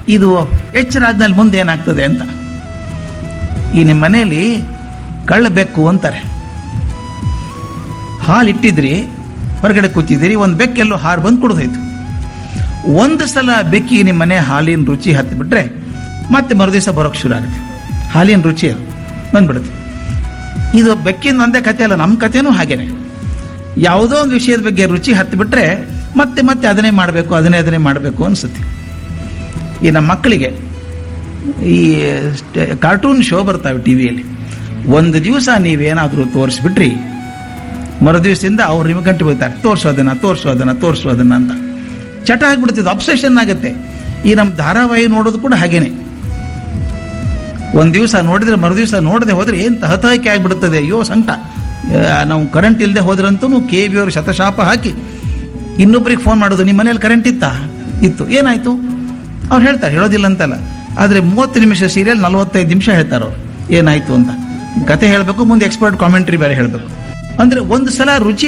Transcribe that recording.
ಇದು ಎಚ್ಚರ ಆದ್ಮೇಲೆ ಮುಂದೆ ಏನಾಗ್ತದೆ ಅಂತ ಈ ನಿಮ್ಮ ಮನೆಯಲ್ಲಿ ಕಳ್ಳ ಬೆಕ್ಕು ಅಂತಾರೆ ಹಾಲು ಇಟ್ಟಿದ್ರಿ ಹೊರಗಡೆ ಕೂತಿದ್ದೀರಿ ಒಂದು ಬೆಕ್ಕೆಲ್ಲೋ ಹಾರು ಬಂದು ಕುಡ್ದೋಯ್ತು ಒಂದು ಸಲ ಬೆಕ್ಕಿ ನಿಮ್ಮ ಮನೆ ಹಾಲಿನ ರುಚಿ ಹತ್ತಿಬಿಟ್ರೆ ಮತ್ತೆ ಮರುದಿವಸ ಬರೋಕ್ಕೆ ಶುರು ಆಗುತ್ತೆ ಹಾಲಿನ ರುಚಿ ಅದು ಬಂದ್ಬಿಡುತ್ತೆ ಇದು ಬೆಕ್ಕಿನ ಒಂದೇ ಕತೆ ಅಲ್ಲ ನಮ್ಮ ಕಥೆನೂ ಹಾಗೇನೆ ಯಾವುದೋ ಒಂದು ವಿಷಯದ ಬಗ್ಗೆ ರುಚಿ ಹತ್ತಿಬಿಟ್ರೆ ಮತ್ತೆ ಮತ್ತೆ ಅದನ್ನೇ ಮಾಡಬೇಕು ಅದನ್ನೇ ಅದನ್ನೇ ಮಾಡಬೇಕು ಅನ್ಸುತ್ತೆ ಈ ನಮ್ಮ ಮಕ್ಕಳಿಗೆ ಈ ಕಾರ್ಟೂನ್ ಶೋ ಬರ್ತಾವೆ ಟಿ ವಿಯಲ್ಲಿ ಒಂದು ದಿವಸ ನೀವೇನಾದರೂ ತೋರಿಸ್ಬಿಟ್ರಿ ಮರು ದಿವಸದಿಂದ ಅವ್ರು ನಿಮಗೆ ಗಂಟು ಹೋಗ್ತಾರೆ ತೋರಿಸೋದನ್ನ ತೋರಿಸೋದನ್ನ ತೋರಿಸೋದನ್ನ ಅಂತ ಚಟ ಆಗ್ಬಿಡ್ತಿದ್ದು ಅಬ್ಸೆಷನ್ ಆಗುತ್ತೆ ಈ ನಮ್ಮ ಧಾರಾವಾಹಿ ನೋಡೋದು ಕೂಡ ಹಾಗೇನೆ ಒಂದು ದಿವಸ ನೋಡಿದ್ರೆ ಮರು ದಿವಸ ನೋಡದೆ ಹೋದ್ರೆ ಏನು ತಹತಹಕ್ಕೆ ಆಗಿಬಿಡುತ್ತದೆ ಅಯ್ಯೋ ಸಂಕಟ ಆ, ನಾವು ಕರೆಂಟ್ ಇಲ್ಲದೆ ಹೋದ್ರಂತೂ ಕೆ ಬಿ ಅವರು ಶತಶಾಪ ಹಾಕಿ ಇನ್ನೊಬ್ರಿಗೆ ಫೋನ್ ಮಾಡೋದು ನಿಮ್ಮ ಮನೇಲಿ ಕರೆಂಟ್ ಇತ್ತಾ ಇತ್ತು ಏನಾಯ್ತು ಅವ್ರು ಹೇಳ್ತಾರೆ ಹೇಳೋದಿಲ್ಲ ಅಂತಲ್ಲ ಆದರೆ ಮೂವತ್ತು ನಿಮಿಷ ಸೀರಿಯಲ್ ನಲವತ್ತೈದು ನಿಮಿಷ ಹೇಳ್ತಾರೆ ಅವ್ರು ಏನಾಯ್ತು ಅಂತ ಕತೆ ಹೇಳಬೇಕು ಮುಂದೆ ಎಕ್ಸ್ಪರ್ಟ್ ಕಾಮೆಂಟ್ರಿ ಬೇರೆ ಹೇಳಬೇಕು ಅಂದ್ರೆ ಒಂದು ಸಲ ರುಚಿ